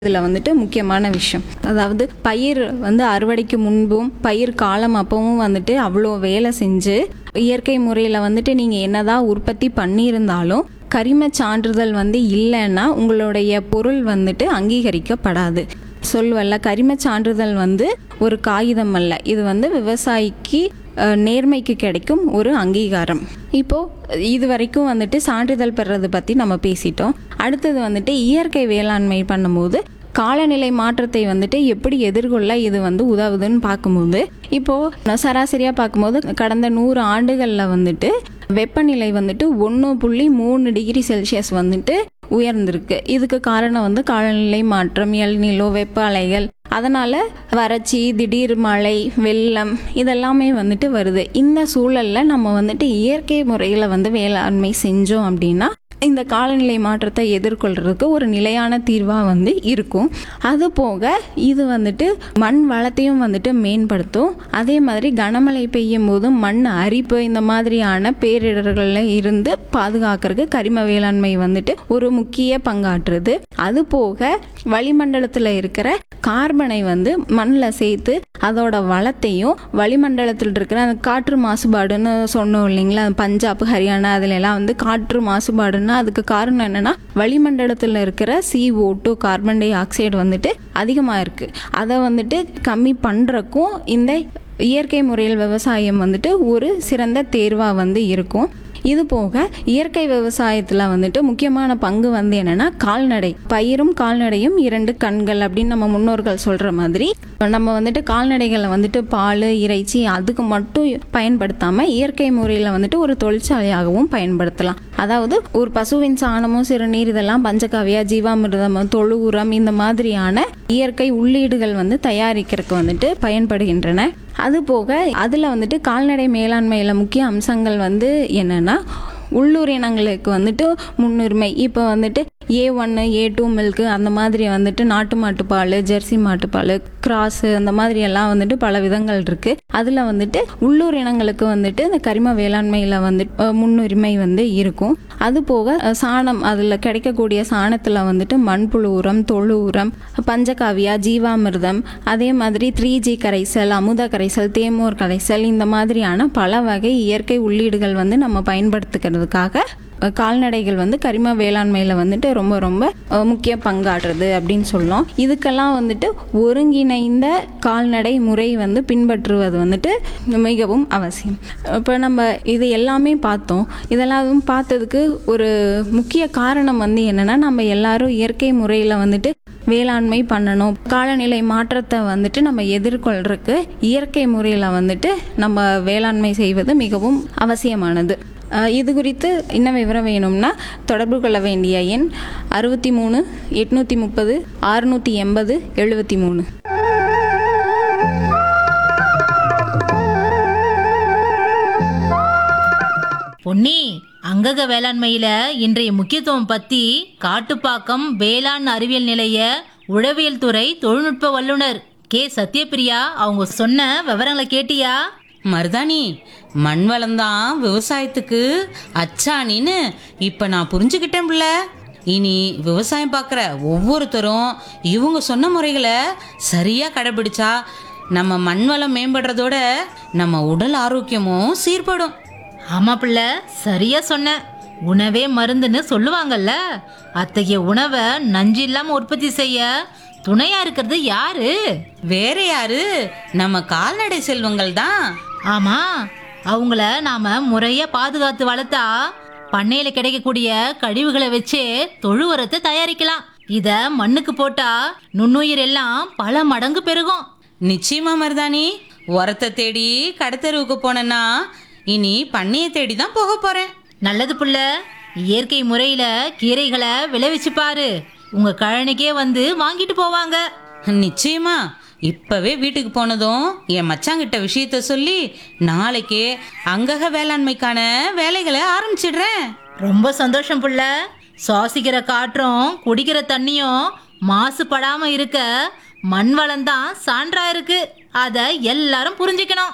இதில் வந்துட்டு முக்கியமான விஷயம் அதாவது பயிர் வந்து அறுவடைக்கு முன்பும் பயிர் காலம் அப்பவும் வந்துட்டு அவ்வளோ வேலை செஞ்சு இயற்கை முறையில் வந்துட்டு நீங்கள் என்னதான் உற்பத்தி பண்ணியிருந்தாலும் கரிம சான்றிதழ் வந்து இல்லைன்னா உங்களுடைய பொருள் வந்துட்டு அங்கீகரிக்கப்படாது சொல்வல்ல கரிம சான்றிதழ் வந்து ஒரு காகிதம் அல்ல இது வந்து விவசாயிக்கு அஹ், நேர்மைக்கு கிடைக்கும் ஒரு அங்கீகாரம் இப்போ இது வரைக்கும் வந்துட்டு சான்றிதழ் பெறது பற்றி நம்ம பேசிட்டோம் அடுத்தது வந்துட்டு இயற்கை வேளாண்மை பண்ணும்போது காலநிலை மாற்றத்தை வந்துட்டு எப்படி எதிர்கொள்ள இது வந்து உதவுதுன்னு பார்க்கும்போது இப்போ சராசரியாக பார்க்கும்போது கடந்த நூறு ஆண்டுகளில் வந்துட்டு வெப்பநிலை வந்துட்டு ஒன்று புள்ளி மூணு டிகிரி செல்சியஸ் வந்துட்டு உயர்ந்திருக்கு இதுக்கு காரணம் வந்து காலநிலை மாற்றம் எல்நிலோ வெப்ப அலைகள் அதனால வறட்சி திடீர் மழை வெள்ளம் இதெல்லாமே வந்துட்டு வருது இந்த சூழல்ல நம்ம வந்துட்டு இயற்கை முறையில் வந்து வேளாண்மை செஞ்சோம் அப்படின்னா இந்த காலநிலை மாற்றத்தை எதிர்கொள்றதுக்கு ஒரு நிலையான தீர்வாக வந்து இருக்கும் அது போக இது வந்துட்டு மண் வளத்தையும் வந்துட்டு மேம்படுத்தும் அதே மாதிரி கனமழை பெய்யும் போது மண் அரிப்பு இந்த மாதிரியான பேரிடர்களில் இருந்து பாதுகாக்கிறதுக்கு கரிம வேளாண்மை வந்துட்டு ஒரு முக்கிய பங்காற்றுது அது போக வளிமண்டலத்தில் இருக்கிற கார்பனை வந்து மண்ணில் சேர்த்து அதோட வளத்தையும் வளிமண்டலத்தில் இருக்கிற அந்த காற்று மாசுபாடுன்னு சொன்னோம் இல்லைங்களா பஞ்சாப் ஹரியானா அதுல எல்லாம் வந்து காற்று மாசுபாடுன்னா அதுக்கு காரணம் என்னன்னா வளிமண்டலத்தில் இருக்கிற CO2 two carbon di oxide வந்துட்டு அதிகமாக இருக்கு அதை வந்துட்டு கம்மி பண்ணுறக்கும் இந்த இயற்கை முறையில் விவசாயம் வந்துட்டு ஒரு சிறந்த தேர்வாக வந்து இருக்கும் இது போக இயற்கை விவசாயத்தில் வந்துட்டு முக்கியமான பங்கு வந்து என்னன்னா கால்நடை பயிரும் கால்நடையும் இரண்டு கண்கள் அப்படின்னு நம்ம முன்னோர்கள் சொல்ற மாதிரி நம்ம வந்துட்டு கால்நடைகளை வந்துட்டு பால் இறைச்சி அதுக்கு மட்டும் பயன்படுத்தாம இயற்கை முறையில் வந்துட்டு ஒரு தொழிற்சாலையாகவும் பயன்படுத்தலாம் அதாவது ஒரு பசுவின் சாணமும் சிறுநீர் இதெல்லாம் பஞ்சகாவியா ஜீவாமிர்தம் தொழு உரம் இந்த மாதிரியான இயற்கை உள்ளீடுகள் வந்து தயாரிக்கிறதுக்கு வந்துட்டு பயன்படுகின்றன அது போக அதில் வந்துட்டு கால்நடை மேலாண்மையில் முக்கிய அம்சங்கள் வந்து என்னென்னா உள்ளூர் இனங்களுக்கு வந்துட்டு முன்னுரிமை இப்போ வந்துட்டு ஏ ஒன்று ஏ டூ மில்க்கு அந்த மாதிரி வந்துட்டு நாட்டு மாட்டுப்பால் ஜெர்சி மாட்டுப்பால் கிராஸு அந்த மாதிரி எல்லாம் வந்துட்டு பல விதங்கள் இருக்குது அதில் வந்துட்டு உள்ளூர் இனங்களுக்கு வந்துட்டு இந்த கரிம வேளாண்மையில் வந்துட்டு அஹ், முன்னுரிமை வந்து இருக்கும் அது போக அஹ், சாணம் அதில் கிடைக்கக்கூடிய சாணத்தில் வந்துட்டு மண்புழு உரம் தொழு உரம் பஞ்சகாவியா ஜீவாமிர்தம் அதே மாதிரி த்ரீ ஜி கரைசல் அமுத கரைசல் தேமோர் கரைசல் இந்த மாதிரியான பல வகை இயற்கை உள்ளீடுகள் வந்து நம்ம பயன்படுத்திக்கிறதுக்காக அஹ், கால்நடைகள் வந்து கரிம வேளாண்மையில் வந்துட்டு ரொம்ப ரொம்ப அஹ், முக்கிய பங்காற்றுறது அப்படின்னு சொல்லலாம் இதுக்கெல்லாம் வந்துட்டு ஒருங்கிணைந்த கால்நடை முறை வந்து பின்பற்றுவது வந்துட்டு மிகவும் அவசியம் இப்போ நம்ம இது எல்லாமே பார்த்தோம் இதெல்லாம் பார்த்ததுக்கு ஒரு முக்கிய காரணம் வந்து என்னன்னா நம்ம எல்லாரும் இயற்கை முறையில் வந்துட்டு வேளாண்மை பண்ணணும் காலநிலை மாற்றத்தை வந்துட்டு நம்ம எதிர்கொள்றதுக்கு இயற்கை முறையில் வந்துட்டு நம்ம வேளாண்மை செய்வது மிகவும் அவசியமானது அஹ் இது குறித்து இன்னும் விவரம் வேணும்னா தொடர்பு கொள்ள வேண்டிய எண் அறுபத்தி மூணு எட்நூற்றி முப்பது அறுநூற்றி எண்பது எழுபத்தி மூணு பொன்னி அங்கக வேளாண்மையில இன்றைய முக்கியத்துவம் பத்தி காட்டுப்பாக்கம் வேளாண் அறிவியல் நிலைய உழவியல் துறை தொழில்நுட்ப வல்லுனர் கே சத்யபிரியா அவங்க சொன்ன விவரங்களை கேட்டியா மருதாணி மண் வளம்தான் விவசாயத்துக்கு அச்சாணின்னு இப்போ நான் புரிஞ்சுக்கிட்டேன் பிள்ள இனி விவசாயம் பார்க்குற ஒவ்வொருத்தரும் இவங்க சொன்ன முறைகளை சரியாக கடைபிடிச்சா நம்ம மண் வளம் மேம்படுறதோட நம்ம உடல் ஆரோக்கியமும் சீர்படும் ஆமா பிள்ளை சரியா சொன்ன உணவே மருந்துன்னு சொல்லுவாங்கல்ல அத்தகைய உணவை நஞ்சு இல்லாம உற்பத்தி செய்ய துணையா இருக்கிறது யாரு வேற யாரு நம்ம கால்நடை செல்வங்கள் தான் ஆமா அவங்கள நாம முறையா பாதுகாத்து வளர்த்தா பண்ணையில கிடைக்கக்கூடிய கழிவுகளை வச்சே தொழு உரத்தை தயாரிக்கலாம் இத மண்ணுக்கு போட்டா நுண்ணுயிர் எல்லாம் பல மடங்கு பெருகும் நிச்சயமா மருதாணி உரத்தை தேடி கடத்தெருவுக்கு போனேன்னா இனி பண்ணையை தேடி தான் போக போறேன் நல்லது புள்ள இயற்கை முறையில கீரைகளை விளைவிச்சு பாரு உங்க கழனிக்கே வந்து வாங்கிட்டு போவாங்க நிச்சயமா இப்பவே வீட்டுக்கு போனதும் என் மச்சாங்கிட்ட விஷயத்த சொல்லி நாளைக்கே அங்கக வேளாண்மைக்கான வேலைகளை ஆரம்பிச்சிடுறேன் ரொம்ப சந்தோஷம் புள்ள சுவாசிக்கிற காற்றும் குடிக்கிற தண்ணியும் மாசுபடாம இருக்க மண் வளம் தான் சான்றா இருக்கு அத எல்லாரும் புரிஞ்சுக்கணும்